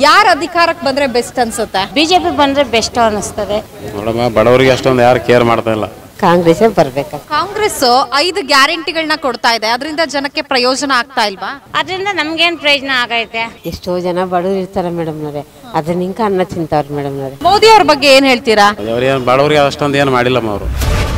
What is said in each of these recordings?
ಯಾರು ಅಧಿಕಾರಕ್ಕೆ ಬಂದ್ರೆ ಬೆಸ್ಟ್ ಅನ್ಸುತ್ತೆ ಬಿಜೆಪಿ ಬಂದ್ರೆ ಬೆಸ್ಟ್ ಅನಿಸ್ತದೆ ನೋಡಮ್ಮ ಬಡವರಿಗೆ ಅಷ್ಟೊಂದು ಯಾರು ಕೇರ್ ಮಾಡ್ತಾ ಇಲ್ಲ ಕಾಂಗ್ರೆಸ್ಸೇ ಬರ್ಬೇಕು ಕಾಂಗ್ರೆಸ್ ಐದು ಗ್ಯಾರಂಟಿಗಳನ್ನ ಕೊಡ್ತಾ ಇದೆ ಅದರಿಂದ ಜನಕ್ಕೆ ಪ್ರಯೋಜನ ಆಗ್ತಾ ಇಲ್ವಾ ಅದರಿಂದ ನಮ್ಗೇನು ಪ್ರಯೋಜನ ಆಗೈತೆ ಎಷ್ಟೋ ಜನ ಬಡವ್ರು ಇರ್ತಾರೆ ಮೇಡಮ್ನವ್ರೆ ಅದನ್ನ ಹಿಂಕ ಅನ್ನ ತಿಂತಾವ್ರೆ ಮೇಡಮ್ನವ್ರೆ ಮೋದಿ ಅವ್ರ ಬಗ್ಗೆ ಏನ್ ಹೇಳ್ತೀರಾ ಅವ್ರೇನು ಬಡವರಿಗೆ ಅಷ್ಟೊಂದು ಏನು ಮಾಡಿಲ್ಲಮ್ಮ ಅವರು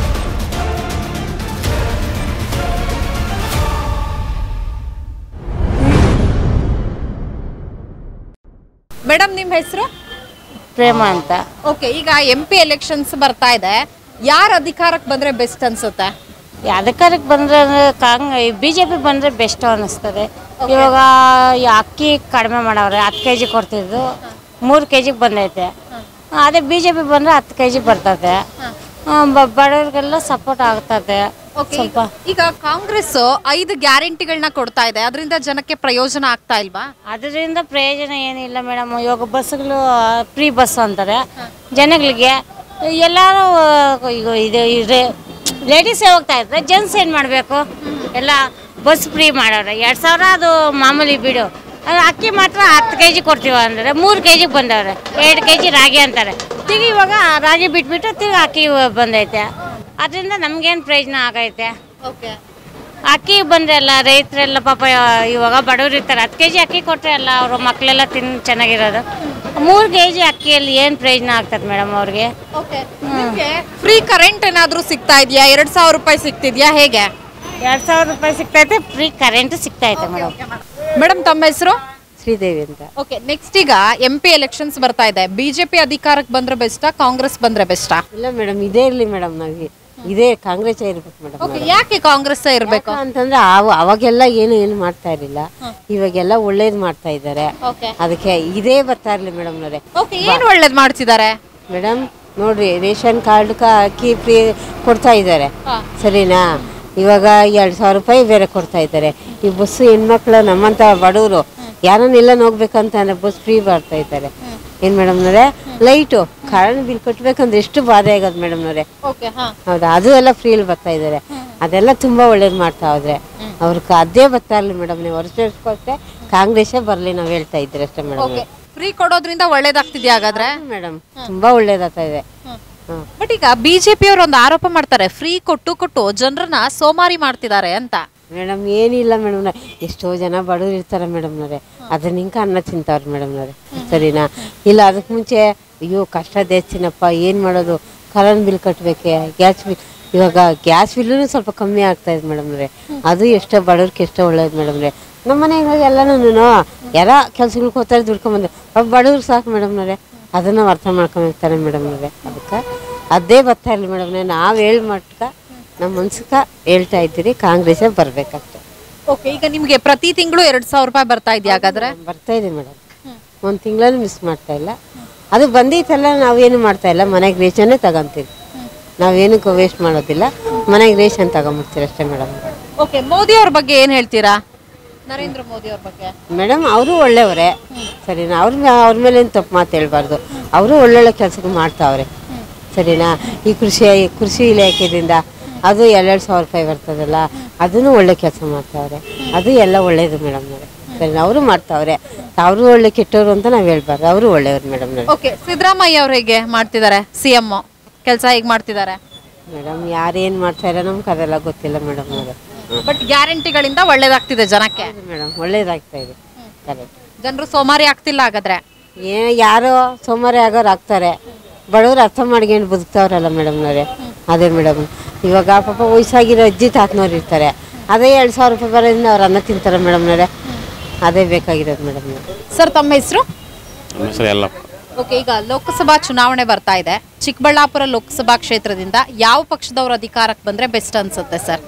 ಮೇಡಮ್ ನಿಮ್ ಹೆಸರು ಪ್ರೇಮ ಅಂತ ಓಕೆ ಈಗ ಎಂ ಪಿ ಎಲೆಕ್ಷನ್ಸ್ ಬರ್ತಾ ಇದೆ ಯಾರು ಅಧಿಕಾರಕ್ಕೆ ಬಂದ್ರೆ ಬೆಸ್ಟ್ ಅನ್ಸುತ್ತೆ ಅಧಿಕಾರಕ್ಕೆ ಬಂದ್ರೆ ಕಾಂಗ್ ಬಿ ಜೆ ಪಿ ಬಂದರೆ ಬೆಸ್ಟ್ ಅನ್ನಿಸ್ತದೆ ಇವಾಗ ಈ ಅಕ್ಕಿ ಕಡಿಮೆ ಮಾಡವ್ರೆ ಹತ್ತು ಕೆ ಜಿ ಕೊಡ್ತಿದ್ದು ಮೂರು ಕೆ ಜಿಗೆ ಬಂದೈತೆ ಅದೇ ಬಿ ಜೆ ಪಿ ಬಂದರೆ ಹತ್ತು ಕೆ ಜಿ ಬರ್ತದೆ ಆ, ಬ- ಬಡವ್ರಿಗೆಲ್ಲ ಸಪೋರ್ಟ್ ಆಗ್ತದೆ ಸ್ವಲ್ಪ ಈಗ ಕಾಂಗ್ರೆಸ್ ಐದು ಗ್ಯಾರಂಟಿಗಳನ್ನ ಕೊಡ್ತಾ ಇದೆ ಅದರಿಂದ ಜನಕ್ಕೆ ಪ್ರಯೋಜನ ಆಗ್ತಾ ಇಲ್ವಾ ಅದರಿಂದ ಪ್ರಯೋಜನ ಏನಿಲ್ಲ ಮೇಡಮ್ ಇವಾಗ ಬಸ್ಗಳು ಫ್ರೀ ಬಸ್ ಅಂತಾರೆ ಜನಗಳಿಗೆ ಎಲ್ಲರೂ ಈಗ ಇದು ಇದೆ ಲೇಡೀಸೇ ಹೋಗ್ತಾ ಇದ್ರೆ ಜೆಂಟ್ಸ್ ಏನು ಮಾಡಬೇಕು ಎಲ್ಲ ಬಸ್ ಫ್ರೀ ಮಾಡೋರೆ ಎರಡು ಸಾವಿರ ಅದು ಮಾಮೂಲಿ ಬಿಡು ಅದು ಅಕ್ಕಿ ಮಾತ್ರ ಹತ್ತು ಕೆ ಜಿ ಕೊಡ್ತೀವಿ ಅಂದರೆ ಮೂರು ಕೆ ಜಿಗೆ ಬಂದವ್ರೆ ಎರಡು ಕೆ ಜಿ ರಾಗಿ ಅಂತಾರೆ ತಿರ್ಗಿ ಇವಾಗ ರಾಗಿ ಬಿಟ್ಬಿಟ್ಟು ತಿರ್ಗಿ ಅಕ್ಕಿ ಬಂದೈತೆ ಅದರಿಂದ ನಮಗೇನು ಪ್ರಯೋಜನ ಆಗೈತೆ ಓಕೆ ಅಕ್ಕಿ ಬಂದ್ರೆ ಎಲ್ಲ ರೈತರೆಲ್ಲ ಪಾಪ ಇವಾಗ ಬಡವ್ರು ಇರ್ತಾರೆ ಹತ್ತು ಕೆ ಜಿ ಅಕ್ಕಿ ಕೊಟ್ಟರೆ ಎಲ್ಲ ಅವ್ರ ಮಕ್ಕಳೆಲ್ಲ ತಿಂದು ಚೆನ್ನಾಗಿರೋದು ಮೂರು ಕೆ ಜಿ ಅಕ್ಕಿಯಲ್ಲಿ ಏನು ಪ್ರಯೋಜನ ಆಗ್ತದೆ ಮೇಡಮ್ ಅವ್ರಿಗೆ ನಿಮ್ಗೆ ಫ್ರೀ ಕರೆಂಟ್ ಏನಾದ್ರೂ ಸಿಗ್ತಾ ಇದೆಯಾ ಎರಡ್ ಸಾವಿರ ರೂಪಾಯಿ ಸಿಗ್ತಿದ್ಯಾ ಹೇಗೆ ಎರಡು ಸಾವಿರ ರೂಪಾಯಿ ಸಿಗ್ತೈತೆ ಫ್ರೀ ಕರೆಂಟು ಸಿಗ್ತೈತೆ ಮೇಡಮ್ ಮೇಡಮ್ ತಮ್ಮ ಹೆಸರು ಶ್ರೀದೇವಿ ಅಂತ ಓಕೆ ನೆಕ್ಸ್ಟ್ ಈಗ ಎಂ ಪಿ ಎಲೆಕ್ಷನ್ಸ್ ಬರ್ತಾ ಇದೆ ಬಿಜೆಪಿ ಅಧಿಕಾರಕ್ಕೆ ಬಂದ್ರೆ ಬೆಸ್ಟಾ ಕಾಂಗ್ರೆಸ್ ಬಂದ್ರೆ ಬೆಸ್ಟಾ ಇಲ್ಲ ಮೇಡಮ್ ಇದೇ ಇರಲಿ ಮೇಡಮ್ ನಮಗೆ ಇದೇ ಕಾಂಗ್ರೆಸ್ ಇರ್ಬೇಕು ಮೇಡಮ್ ಓಕೆ ಯಾಕೆ ಕಾಂಗ್ರೆಸ್ ಇರ್ಬೇಕು ಅಂತಂದ್ರೆ ಅವ ಅವಾಗೆಲ್ಲ ಏನು ಏನು ಮಾಡ್ತಾ ಇರಲಿಲ್ಲ ಇವಾಗೆಲ್ಲ ಒಳ್ಳೇದು ಮಾಡ್ತಾ ಇದ್ದಾರೆ ಓಕೆ ಅದಕ್ಕೆ ಇದೇ ಬರ್ತಾ ಇರಲಿ ಮೇಡಮ್ನವ್ರೆ ಓಕೆ ಏನ್ ಒಳ್ಳೇದ್ ಮಾಡ್ತಿದ್ದಾರೆ ಮೇಡಮ್ ನೋಡ್ರಿ ರೇಷನ್ ಕಾರ್ಡ್ ಅಕ್ಕಿ ಫ್ರೀ ಕೊಡ್ತಾ ಇದ್ದಾರೆ ಸರಿನಾ ಇವಾಗ ಎರಡು ಸಾವಿರ ರೂಪಾಯಿ ಬೇರೆ ಕೊಡ್ತಾ ಇದ್ದಾರೆ ಈ ಬಸ್ಸು ಹೆಣ್ಮಕ್ಳು ನಮ್ಮಂತ ಬಡವರು ಯಾರನ್ನೆಲ್ಲ ಹೋಗ್ಬೇಕಂತ ಬಸ್ ಫ್ರೀ ಬರ್ತಾ ಇದ್ದಾರೆ ಏನ್ ಮೇಡಮ್ನವ್ರೆ ಲೈಟು ಕರೆಂಟ್ ಬಿಲ್ ಕಟ್ಬೇಕಂದ್ರೆ ಎಷ್ಟು ಬಾಧೆ ಆಗೋದು ಮೇಡಮ್ನವ್ರೆ ಓಕೆ ಹಾ ಹೌದಾ ಅದು ಎಲ್ಲ ಫ್ರೀಲಿ ಬರ್ತಾ ಇದ್ದಾರೆ ಅದೆಲ್ಲ ತುಂಬಾ ಒಳ್ಳೇದು ಮಾಡ್ತಾ ಹೋದ್ರೆ ಅವ್ರಿಗೆ ಅದೇ ಬರ್ತಾ ಇರಲಿ ಮೇಡಮ್ ನೀವು ವರ್ಷಕ್ಕೆ ಕಾಂಗ್ರೆಸ್ಸೇ ಬರಲಿ ನಾವು ಹೇಳ್ತಾ ಇದ್ರೆ ಅಷ್ಟೇ ಮೇಡಮ್ ಓಕೆ ಫ್ರೀ ಕೊಡೋದ್ರಿಂದ ಒಳ್ಳೇದಾಗ್ತಿದ್ಯಾ ಹಾಗಾದ್ರೆ ಮೇಡಮ್ ತುಂಬಾ ಒಳ್ಳೇದಾಗ್ತಾ ಇದೆ ಹ್ಮ್. ಬಟ್ ಈಗ ಬಿಜೆಪಿ ಅವರು ಒಂದು ಆರೋಪ ಮಾಡ್ತಾರೆ ಫ್ರೀ ಕೊಟ್ಟು ಕೊಟ್ಟು ಜನರನ್ನ ಸೋಮಾರಿ ಮಾಡ್ತಿದ್ದಾರೆ ಅಂತ ಮೇಡಮ್ ಏನಿಲ್ಲ ಮೇಡಮ್ ಎಷ್ಟೋ ಜನ ಬಡವ್ರು ಇರ್ತಾರೆ ಮೇಡಮ್ನವ್ರೆ ಅದನ್ನ ಹಿಂಕ ಅನ್ನ ತಿಂತಾವ್ರೆ ಮೇಡಮ್ನವ್ರೆ ಸರಿನಾ ಇಲ್ಲ ಅದಕ್ಕೆ ಮುಂಚೆ ಅಯ್ಯೋ ಕಷ್ಟ ದೇಸ್ತಿನಪ್ಪ ಏನು ಮಾಡೋದು ಕರೆಂಟ್ ಬಿಲ್ ಕಟ್ಟಬೇಕೆ ಗ್ಯಾಸ್ ಬಿಲ್ ಇವಾಗ ಗ್ಯಾಸ್ ಬಿಲ್ಲು ಸ್ವಲ್ಪ ಕಮ್ಮಿ ಆಗ್ತಾ ಇದೆ ಮೇಡಮ್ನವ್ರೆ ಅದು ಎಷ್ಟೋ ಬಡವ್ರಿಗೆ ಎಷ್ಟೋ ಒಳ್ಳೇದು ಮೇಡಮ್ರೆ ನಮ್ಮ ಮನೆಗೆ ಎಲ್ಲನೂ ಯಾರ ಕೆಲ್ಸಗಳಿಗೆ ಹೋಗ್ತಾರೆ ದುಡ್ಕೊಂಬಂದು ಅವ್ರು ಬಡವ್ರಿಗೆ ಸಾಕು ಮೇಡಮ್ನವ್ರೆ ಅದನ್ನ ನಾವು ಅರ್ಥ ಮಾಡ್ಕೊಂಡಿರ್ತಾರೆ ಮೇಡಮ್ನವ್ರೆ ಅದಕ್ಕೆ ಅದೇ ಬರ್ತಾ ಇರಲಿ ಮೇಡಮ್ನೆ ನಾವು ಹೇಳಿ ಮಟ್ಕ ನಮ್ಮ ಮನ್ಸಕ್ಕ ಹೇಳ್ತಾ ಇದ್ದೀರಿ ಕಾಂಗ್ರೆಸ್ಸೇ ಬರ್ಬೇಕಷ್ಟೆ ಓಕೆ ಈಗ ನಿಮ್ಗೆ ಪ್ರತಿ ತಿಂಗಳು ಎರಡ್ ಸಾವಿರ ರೂಪಾಯಿ ಬರ್ತಾ ಇದೆಯಾ ಹಾಗಾದ್ರೆ ಬರ್ತಾ ಇದೆ ಮೇಡಮ್ ಒಂದು ತಿಂಗಳಲ್ಲಿ ಮಿಸ್ ಮಾಡ್ತಾ ಇಲ್ಲ ಅದು ಬಂದಿತ್ತಲ್ಲ ನಾವೇನು ಮಾಡ್ತಾ ಇಲ್ಲ ಮನೆಗೆ ರೇಷನ್ನೇ ತಗೊಂತೀವಿ ನಾವೇನಕ್ಕೂ ವೇಸ್ಟ್ ಮಾಡೋದಿಲ್ಲ ಮನೆಗೆ ರೇಷನ್ ತಗೊಂಬಿಡ್ತೀವಿ ಅಷ್ಟೇ ಮೇಡಮ್ ಓಕೆ ಮೋದಿ ಅವ್ರ ಬಗ್ಗೆ ಏನ್ ಹೇಳ್ತೀರಾ ನರೇಂದ್ರ ಮೋದಿ ಅವ್ರ ಬಗ್ಗೆ ಮೇಡಮ್ ಅವರು ಒಳ್ಳೆಯವರೇ ಸರಿನಾ ಅವ್ರ ಮೇ- ಅವ್ರ ಮೇಲೆ ಏನು ತಪ್ಪು ಮಾತು ಹೇಳ್ಬಾರ್ದು ಅವರು ಒಳ್ಳೊಳ್ಳೆ ಕೆಲಸಕ್ಕೆ ಮಾಡ್ತಾವ್ರೆ ಸರಿನಾ ಈ ಕೃಷಿ ಈ ಕೃಷಿ ಇಲಾಖೆದಿಂದ ಅದು ಎರಡೆರಡು ಸಾವಿರ ರೂಪಾಯಿ ಬರ್ತದಲ್ಲ ಅದನ್ನು ಒಳ್ಳೆ ಕೆಲಸ ಮಾಡ್ತಾವ್ರೆ ಅದು ಎಲ್ಲ ಒಳ್ಳೇದು ಮೇಡಮ್ ಸರಿ ಅವರು ಮಾಡ್ತಾವ್ರೆ ಅವರು ಒಳ್ಳೆ ಕೆಟ್ಟವರು ಅಂತ ನಾವು ಹೇಳ್ಬಾರ್ದು ಅವರು ಒಳ್ಳೆಯವ್ರು ಮೇಡಮ್ ಓಕೆ ಸಿದ್ದರಾಮಯ್ಯ ಅವ್ರು ಹೇಗೆ ಮಾಡ್ತಿದ್ದಾರೆ ಸಿ ಎಂ ಕೆಲಸ ಹೇಗೆ ಮಾಡ್ತಿದ್ದಾರೆ ಮೇಡಮ್ ಯಾರೇನು ಮಾಡ್ತಾರೆ ನಮ್ಗೆ ಅದೆಲ್ಲ ಗೊತ್ತಿಲ್ಲ ಮೇಡಮ್ ಬಟ್ ಗ್ಯಾರಂಟಿಗಳಿಂದ ಒಳ್ಳೇದಾಗ್ತಿದೆ ಜನಕ್ಕೆ ಮೇಡಮ್ ಒಳ್ಳೇದಾಗ್ತಾ ಇದೆ ಕರೆಕ್ಟ್ ಜನರು ಸೋಮಾರಿ ಆಗ್ತಿಲ್ಲ ಹಾಗಾದ್ರೆ ಏ ಯಾರೋ ಸೋಮಾರಿ ಆಗೋರು ಆಗ್ತಾರೆ ಬಡವ್ರು ಅರ್ಥ ಮಾಡ್ಕೊಂಡು ಬದುಕ್ತಾವ್ರಲ್ಲ ಮೇಡಮ್ನವ್ರೆ ಅದೇ ಮೇಡಮ್ ಇವಾಗ ಪಾಪ ವಯಸ್ಸಾಗಿರೋ ಅಜ್ಜಿ ತಾತನವ್ರು ಇರ್ತಾರೆ ಅದೇ ಎರಡು ಸಾವಿರ ರೂಪಾಯಿ ಬರೋದ್ರಿಂದ ಅವ್ರು ಅನ್ನ ತಿಂತಾರೆ ಮೇಡಮ್ನವ್ರೆ ಅದೇ ಬೇಕಾಗಿರೋದು ಮೇಡಮ್ನವ್ರೆ ಸರ್ ತಮ್ಮ ಹೆಸರು ನಮ್ಮ ಹೆಸರು ಎಲ್ಲಪ್ಪ ಓಕೆ ಈಗ ಲೋಕಸಭಾ ಚುನಾವಣೆ ಬರ್ತಾ ಇದೆ ಚಿಕ್ಕಬಳ್ಳಾಪುರ ಲೋಕಸಭಾ ಕ್ಷೇತ್ರದಿಂದ ಯಾವ ಪಕ್ಷದವ್ರ ಅಧಿಕಾರಕ್ಕೆ ಬಂದ್ರೆ ಬೆಸ್ಟ್ ಅನ್ಸುತ್ತೆ ಸರ್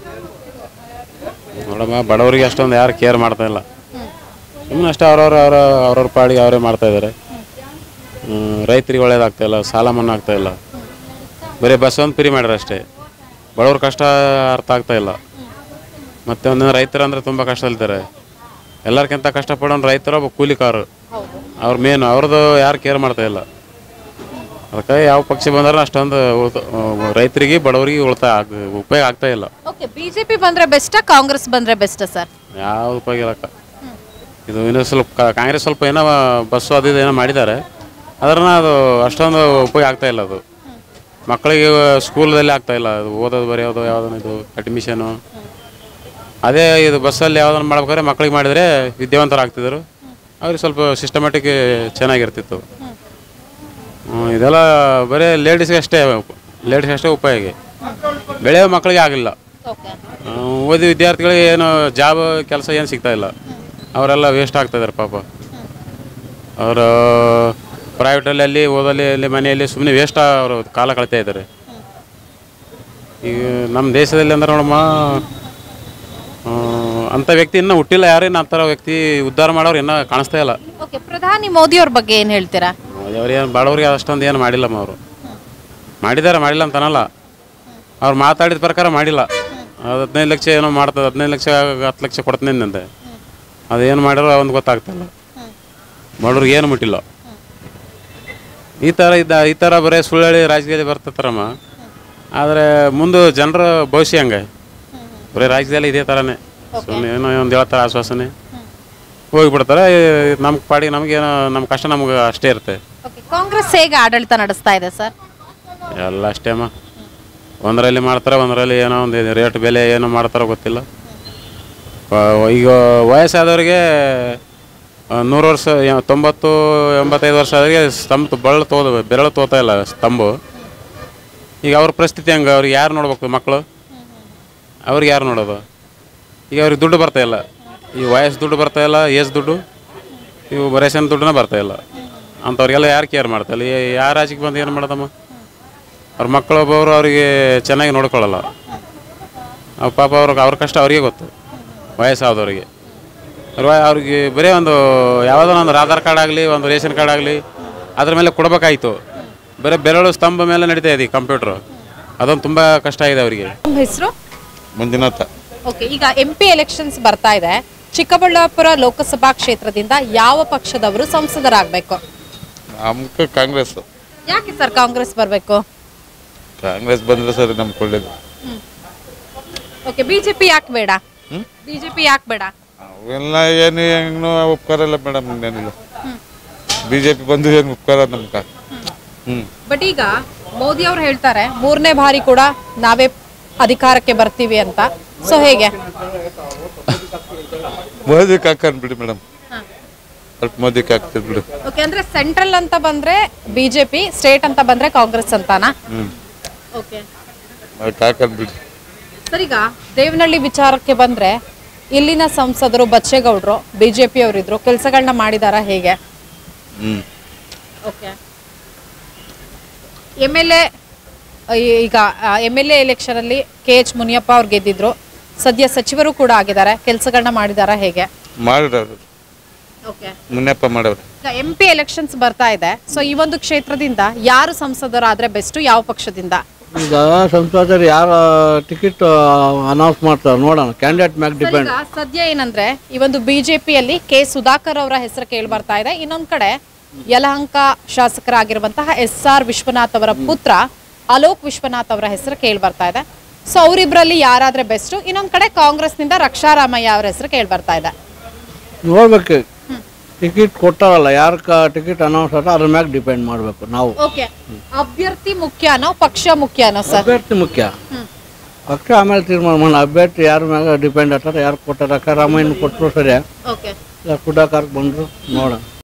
ನೋಡಮ್ಮ ಬಡವರಿಗೆ ಅಷ್ಟೊಂದು ಯಾರು ಕೇರ್ ಮಾಡ್ತಾ ಇಲ್ಲ ಸುಮ್ಮನೆ ಅಷ್ಟೇ ಅವ್ರವ್ರ ಅವ್ರ ಅವ್ರವ್ರ ಪಾಡಿಗೆ ಅವರೇ ಮಾಡ್ತಾ ಇದ್ದಾರೆ ರೈತರಿಗೆ ಒಳ್ಳೇದಾಗ್ತಾ ಇಲ್ಲ ಸಾಲ ಮನ್ನಾ ಆಗ್ತಾ ಇಲ್ಲ ಬರೀ ಬಸ್ ಒಂದು ಫ್ರೀ ಮಾಡ್ಯಾರ ಅಷ್ಟೇ ಬಡವ್ರ ಕಷ್ಟ ಅರ್ಥ ಆಗ್ತಾ ಇಲ್ಲ ಮತ್ತೆ ಒಂದು ರೈತರು ಅಂದರೆ ತುಂಬ ಕಷ್ಟದಲ್ಲಿದ್ದಾರೆ ಎಲ್ಲರಿಗಿಂತ ಕಷ್ಟಪಡೋನು ರೈತರು ಒಬ್ಬ ಕೂಲಿಕಾರರು ಅವ್ರ ಮೇನು ಅವ್ರದ್ದು ಯಾರು ಕೇರ್ ಮಾಡ್ತಾ ಇಲ್ಲ ಅದಕ್ಕೆ ಯಾವ ಪಕ್ಷ ಬಂದ್ರೆ ಅಷ್ಟೊಂದು ಉಳ್ತ- ರೈತರಿಗೆ ಬಡವರಿಗೆ ಉಳಿತಾಯ ಆಗ ಉಪಯೋಗ ಆಗ್ತಾ ಇಲ್ಲ ಓಕೆ ಬಿಜೆಪಿ ಬಂದ್ರೆ ಬೆಸ್ಟಾ ಕಾಂಗ್ರೆಸ್ ಬಂದ್ರೆ ಬೆಸ್ಟಾ ಸರ್ ಯಾವ ಉಪಯೋಗ ಇಲ್ಲಕ್ಕ ಇದು ಇನ್ನೂ ಸ್ವಲ್ಪ ಕಾ- ಕಾಂಗ್ರೆಸ್ ಸ್ವಲ್ಪ ಏನೋ ಬಸ್ಸು ಅದು ಇದು ಏನೋ ಮಾಡಿದ್ದಾರೆ ಅದನ್ನ ಅದು ಅಷ್ಟೊಂದು ಉಪಯೋಗ ಆಗ್ತಾ ಇಲ್ಲ ಅದು ಮಕ್ಕಳಿಗೆ ಸ್ಕೂಲಲ್ಲಿ ಆಗ್ತಾ ಇಲ್ಲ ಅದು ಓದೋದು ಬರೆಯೋದು ಯಾವುದೋ ಇದು ಅಡ್ಮಿಷನು ಅದೇ ಇದು ಬಸ್ಸಲ್ಲಿ ಯಾವುದನ್ನು ಮಾಡ್ಬೇಕಾದ್ರೆ ಮಕ್ಕಳಿಗೆ ಮಾಡಿದರೆ ವಿದ್ಯಾವಂತರಾಗ್ತಿದ್ರು ಅವ್ರಿಗೆ ಸ್ವಲ್ಪ ಸಿಸ್ಟಮ್ಯಾಟಿಕ್ ಚೆನ್ನಾಗಿರ್ತಿತ್ತು ಹ್ಮ್, ಇದೆಲ್ಲ ಬರೀ ಲೇಡೀಸ್ಗೆ ಅಷ್ಟೇ ಲೇಡೀಸ್ಗೆ ಅಷ್ಟೇ ಉಪಯೋಗ ಬೆಳೆಯೋ ಮಕ್ಕಳಿಗೆ ಆಗಲಿಲ್ಲ ಓಕೆ ಓದಿ ವಿದ್ಯಾರ್ಥಿಗಳಿಗೆ ಏನು ಜಾಬ್ ಕೆಲಸ ಏನು ಸಿಗ್ತಾ ಇಲ್ಲ ಅವರೆಲ್ಲ ವೇಸ್ಟ್ ಆಗ್ತಾ ಇದಾರೆ ಪಾಪ ಅವರು ಪ್ರೈವೇಟಲ್ಲಿ ಅಲ್ಲಿ ಓದಲ್ಲಿ ಅಲ್ಲಿ ಮನೆಯಲ್ಲಿ ಸುಮ್ಮನೆ ವೇಸ್ಟ್ ಅವರು ಕಾಲ ಕಳಿತಾ ಇದ್ದಾರೆ ಈಗ ನಮ್ಮ ದೇಶದಲ್ಲಿ ಅಂದ್ರೆ ನೋಡಮ್ಮ ಆ, ಅಂಥ ವ್ಯಕ್ತಿ ಇನ್ನೂ ಹುಟ್ಟಿಲ್ಲ ಯಾರು ಇನ್ನು ಅಂಥ ವ್ಯಕ್ತಿ ಉದ್ಧಾರ ಮಾಡೋರು ಇನ್ನೂ ಕಾಣಿಸ್ತಾ ಇಲ್ಲ ಓಕೆ ಪ್ರಧಾನಿ ಮೋದಿ ಅವ್ರ ಬಗ್ಗೆ ಏನು ಹೇಳ್ತೀರಾ ಅವ್ರೇನು ಬಡವರಿಗೆ ಅಷ್ಟೊಂದು ಏನು ಮಾಡಿಲ್ಲಮ್ಮ ಅವರು ಮಾಡಿದ್ದಾರೆ ಮಾಡಿಲ್ಲ ಅಂತ ಅನ್ನಲ್ಲ ಅವ್ರು ಮಾತಾಡಿದ ಪ್ರಕಾರ ಮಾಡಿಲ್ಲ ಅದು ಹದಿನೈದು ಲಕ್ಷ ಏನೋ ಮಾಡ್ತದೆ ಹದಿನೈದು ಲಕ್ಷ ಹತ್ತು ಲಕ್ಷ ಕೊಡ್ತೀನಿ ಅಂದಂತೆ ಅದೇನು ಮಾಡಿರೋ ಒಂದು ಗೊತ್ತಾಗ್ತಿಲ್ಲ ಬಡವ್ರಿಗೆ ಏನು ಮುಟ್ಟಿಲ್ಲ ಈ ಥರ ಇದ್ದ ಈ ಥರ ಬರೀ ಸುಳ್ಳೇಳಿ ರಾಜಕೀಯದಲ್ಲಿ ಬರ್ತಿರ್ತಾರಮ್ಮ ಆದರೆ ಮುಂದೆ ಜನರ ಭವಿಷ್ಯ ಹಂಗೆ ಬರೀ ರಾಜ್ಯದಲ್ಲಿ ಇದೇ ಥರನೇ ಸುಮ್ಮನೆ ಏನೋ ಒಂದು ಹೇಳ್ತಾರೆ ಆಶ್ವಾಸನೆ ಹೋಗಿಬಿಡ್ತಾರೆ ನಮ್ಮ ಪಾಡಿಗೆ ನಮಗೇನೋ ನಮ್ಮ ಕಷ್ಟ ನಮ್ಗೆ ಅಷ್ಟೇ ಇರುತ್ತೆ ಓಕೆ ಕಾಂಗ್ರೆಸ್ ಹೇಗೆ ಆಡಳಿತ ನಡೆಸ್ತಾ ಇದೆ ಸರ್ ಎಲ್ಲ ಅಷ್ಟೇ ಅಮ್ಮ ಒಂದರಲ್ಲಿ ಮಾಡ್ತಾರೆ ಒಂದರಲ್ಲಿ ಏನೋ ಒಂದು ರೇಟ್ ಬೆಲೆ ಏನೋ ಮಾಡ್ತಾರೋ ಗೊತ್ತಿಲ್ಲ ವ- ಈಗ ವಯಸ್ಸಾದವ್ರಿಗೆ ಆ, ನೂರು ವರ್ಷ ಯ- ತೊಂಬತ್ತು ಎಂಬತ್ತೈದು ವರ್ಷ ಆದವರಿಗೆ ಸ್ತಂಭ ಬಳ್ಳು ತೋದ ಬೆರಳು ತೋತಾ ಇಲ್ಲ ಸ್ತಂಭು ಈಗ ಅವ್ರ ಪರಿಸ್ಥಿತಿ ಹಂಗೆ ಅವ್ರಿಗೆ ಯಾರು ನೋಡ್ಬೇಕು ಮಕ್ಕಳು ಅವ್ರಿಗೆ ಯಾರು ನೋಡೋದು ಈಗ ಅವ್ರಿಗೆ ದುಡ್ಡು ಬರ್ತಾ ಇಲ್ಲ ಈ ವಯಸ್ಸು ದುಡ್ಡು ಬರ್ತಾ ಇಲ್ಲ ಏಜ್ ದುಡ್ಡು ಇವು ರೇಷನ್ ದುಡ್ಡನ್ನ ಬರ್ತಾ ಇಲ್ಲ ಅಂಥವ್ರಿಗೆಲ್ಲ ಯಾರು ಕೇರ್ ಮಾಡ್ತಾ ಇಲ್ಲ ಯಾರು ಆಚೆಗೆ ಬಂದು ಏನು ಮಾಡೋದಮ್ಮ ಅವ್ರ ಮಕ್ಕಳು ಒಬ್ಬೊಬ್ರು ಅವರಿಗೆ ಚೆನ್ನಾಗಿ ನೋಡ್ಕೊಳ್ಳಲ್ಲ ಅವ್ರ ಪಾಪ ಅವ್ರಿಗೆ ಅವ್ರ ಕಷ್ಟ ಅವ್ರಿಗೆ ಗೊತ್ತು ವಯಸ್ಸಾದವ್ರಿಗೆ ಅವ್ರ ವಯ- ಅವ್ರಿಗೆ ಬರೀ ಒಂದು ಯಾವುದೋ ಒಂದು ಆಧಾರ್ ಕಾರ್ಡ್ ಆಗಲಿ ಒಂದು ರೇಷನ್ ಕಾರ್ಡ್ ಆಗಲಿ ಅದ್ರ ಮೇಲೆ ಕೊಡಬೇಕಾಯ್ತು ಬರೀ ಬೆರಳು ಸ್ತಂಭ ಮೇಲೆ ನಡೀತಾ ಇದೆ ಕಂಪ್ಯೂಟ್ರು ಅದೊಂದು ತುಂಬ ಕಷ್ಟ ಆಗಿದೆ ಅವರಿಗೆ ನಿಮ್ಮ ಹೆಸರು ಮಂಜುನಾಥ ಓಕೆ ಈಗ ಎಂ ಪಿ ಎಲೆಕ್ಷನ್ಸ್ ಬರ್ತಾ ಇದೆ ಚಿಕ್ಕಬಳ್ಳಾಪುರ ಲೋಕಸಭಾ ಕ್ಷೇತ್ರದಿಂದ ಯಾವ ಪಕ್ಷದವರು ಸಂಸದರಾಗಬೇಕು ನಮ್ಗೆ ಕಾಂಗ್ರೆಸ್ ಯಾಕೆ ಸರ್ ಕಾಂಗ್ರೆಸ್ ಬರಬೇಕು ಕಾಂಗ್ರೆಸ್ ಬಂದ್ರೆ ಸರಿ ನಮ್ಗೆ ಒಳ್ಳೇದು ಓಕೆ ಬಿಜೆಪಿ ಯಾಕೆ ಬೇಡ ಬಿಜೆಪಿ ಯಾಕೆ ಬೇಡ ಅವೆಲ್ಲ ಏನು ಹೆಂಗೂ ಉಪಕಾರ ಇಲ್ಲ ಮೇಡಮ್ ಏನಿಲ್ಲ ಬಿ ಜೆ ಪಿ ಬಂದು ಏನು ಉಪಕಾರ ನಮ್ಗೆ ಹ್ಞೂ ಬಟ್ ಈಗ ಮೋದಿ ಅವ್ರು ಹೇಳ್ತಾರೆ ಮೂರನೇ ಬಾರಿ ಕೂಡ ನಾವೇ ಅಧಿಕಾರಕ್ಕೆ ಬರ್ತೀವಿ ಅಂತ ಸೊ ಹೇಗೆ ಮೋದಿಗೆ ಹಾಕನ್ ಬಿಡಿ ಮೇಡಮ್ ಸ್ವಲ್ಪ ಮೋದಿಗೆ ಹಾಕ್ತೀವಿ ಬಿಡು ಓಕೆ ಅಂದ್ರೆ ಸೆಂಟ್ರಲ್ ಅಂತ ಬಂದ್ರೆ ಬಿಜೆಪಿ ಸ್ಟೇಟ್ ಅಂತ ಬಂದ್ರೆ ಕಾಂಗ್ರೆಸ್ ಅಂತಾನಾ ಹ್ಞೂ ಓಕೆ ಅದಕ್ಕೆ ಹಾಕನ್ ಬಿಡಿ ಸರ್ ಈಗ ದೇವನಹಳ್ಳಿ ವಿಚಾರಕ್ಕೆ ಬಂದ್ರೆ ಇಲ್ಲಿನ ಸಂಸದರು ಬಚ್ಚೇಗೌಡರು ಬಿಜೆಪಿ ಅವರಿದ್ರು ಕೆಲಸಗಳನ್ನ ಮಾಡಿದಾರ ಹೇಗೆ ಹ್ಞೂ ಓಕೆ ಎಮ್ ಎಲ್ ಎ ಈಗ ಎಮ್ ಎಲ್ ಎ ಎಲೆಕ್ಷನಲ್ಲಿ ಕೆ ಎಚ್ ಮುನಿಯಪ್ಪ ಅವ್ರು ಗೆದ್ದಿದ್ರು ಸದ್ಯ ಸಚಿವರು ಕೂಡ ಆಗಿದ್ದಾರೆ ಕೆಲಸಗಳನ್ನ ಮಾಡಿದಾರ ಹೇಗೆ ಮಾಡಿಡವ್ರು ಓಕೆ ಮುನ್ನಪ್ಪ ಮಾಡವ್ರು ಈಗ ಎಂ ಪಿ ಎಲೆಕ್ಷನ್ಸ್ ಬರ್ತಾ ಇದೆ ಸೊ ಈ ಒಂದು ಕ್ಷೇತ್ರದಿಂದ ಯಾರು ಸಂಸದರಾದ್ರೆ ಬೆಸ್ಟ್ ಯಾವ ಪಕ್ಷದಿಂದ ಈಗ ಸಂಸದರು ಯಾರ ಟಿಕೆಟ್ ಅನೌನ್ಸ್ ಮಾಡ್ತಾರೆ ನೋಡೋಣ ಕ್ಯಾಂಡಿಡೇಟ್ ಮ್ಯಾಗ್ ಸರ್, ಡಿಪೆಂಡ್ ಈಗ ಸದ್ಯ ಏನಂದ್ರೆ ಈ ಒಂದು ಬಿಜೆಪಿಯಲ್ಲಿ ಕೆ ಸುಧಾಕರ್ ಅವರ ಹೆಸರು ಕೇಳಿ ಬರ್ತಾ ಇದೆ ಇನ್ನೊಂದ್ ಕಡೆ ಯಲಹಂಕ ಶಾಸಕರಾಗಿರುವಂತಹ ಎಸ್ ಆರ್ ವಿಶ್ವನಾಥ್ ಅವರ ಪುತ್ರ ಅಲೋಕ್ ವಿಶ್ವನಾಥ್ ಅವರ ಹೆಸರು ಕೇಳಿ ಬರ್ತಾ ಇದೆ ಸೊ ಅವರಿಬ್ರಲ್ಲಿ ಯಾರಾದ್ರೆ ಬೆಸ್ಟ್ ಇನ್ನೊಂದ್ ಕಡೆ ಕಾಂಗ್ರೆಸ್ನಿಂದ ರಕ್ಷಾರಾಮಯ್ಯ ಅವರ ಹೆಸರು ಕೇಳಿ ಬರ್ತಾ ಇದೆ ನೋಡ್ಬೇಕು ಟಿಕೆಟ್ ಕೊಟ್ಟಾರಲ್ಲ ಯಾರ ಟಿಕೆಟ್ ಅನೌನ್ಸ್ ಆದ್ರೆ ಅದ್ರ ಮ್ಯಾಗ್ ಡಿಪೆಂಡ್ ಮಾಡಬೇಕು ನಾವು ಓಕೆ ಅಭ್ಯರ್ಥಿ ಮುಖ್ಯನೋ ಪಕ್ಷ ಮುಖ್ಯನೋ ಸರ್ ಅಭ್ಯರ್ಥಿ ಮುಖ್ಯ ಪಕ್ಷ ಆಮೇಲೆ ತೀರ್ಮಾನ ಮಾಡೋಣ ಅಭ್ಯರ್ಥಿ ಯಾರ ಮ್ಯಾಗ ಡಿಪೆಂಡ್ ಆಗ್ತಾರೆ ಯಾರು ಕೊಟ್ಟಾರ ರಾಮಾಯಣ ಕೊಟ್ಟರು ಸರಿ ಓಕೆ ಇಲ್ಲ ಸುಧಾಕರ್ ಬಂದರು ನೋಡೋಣ